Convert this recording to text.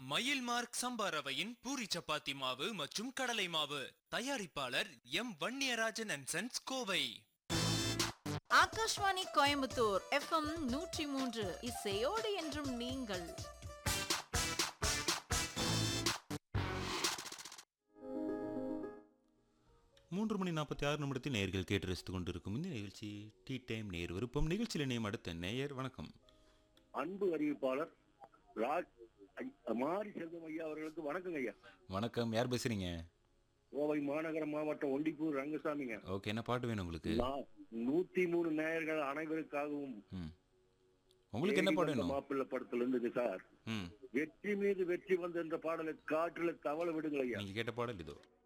மயில் மார்க் சம்பா ரவையின் பூரி சப்பாத்தி மாவு மற்றும் கடலை மாவு தயாரிப்பாளர் M Vanniyarajan and sons Kovai Akashvani Coimbatore FM நூற்றி மூன்று இசையோடு என்றும் நீங்கள் மூன்று மணி நாற்பத்தி ஆறு நிமிடத்தில் நேயர்கள் கேட்டு ரசித்துக் கொண்டிருக்கும் இந்த நிகழ்ச்சி டீ டைம் நேர் விருப்பம் நிகழ்ச்சியில் இணையம் அடுத்த நேயர் வணக்கம் அன்பு அறிவிப்பாளர் ராஜ் ஐ- மாரி செல்வம் ஐயா அவர்களுக்கு வணக்கங்க ஐயா வணக்கம் யார் பேசுறீங்க கோவை மாநகர மாவட்டம் ஒண்டிப்பூர் ரங்கசாமிங்க ஓகே என்ன பாட்டு வேணும் உங்களுக்கு நான் நூத்தி மூணு நேயர்கள் அனைவருக்காகவும் ம் உங்களுக்கு என்ன பாட்டு வேணும் மாப்பிள்ளை படத்துல இருந்துங்க சார் ம் வெற்றி மீது வெற்றி வந்த இந்த பாடலை காற்றுல தவள விடுங்கள் ஐயா நீங்க கேட்ட பாடல் இதோ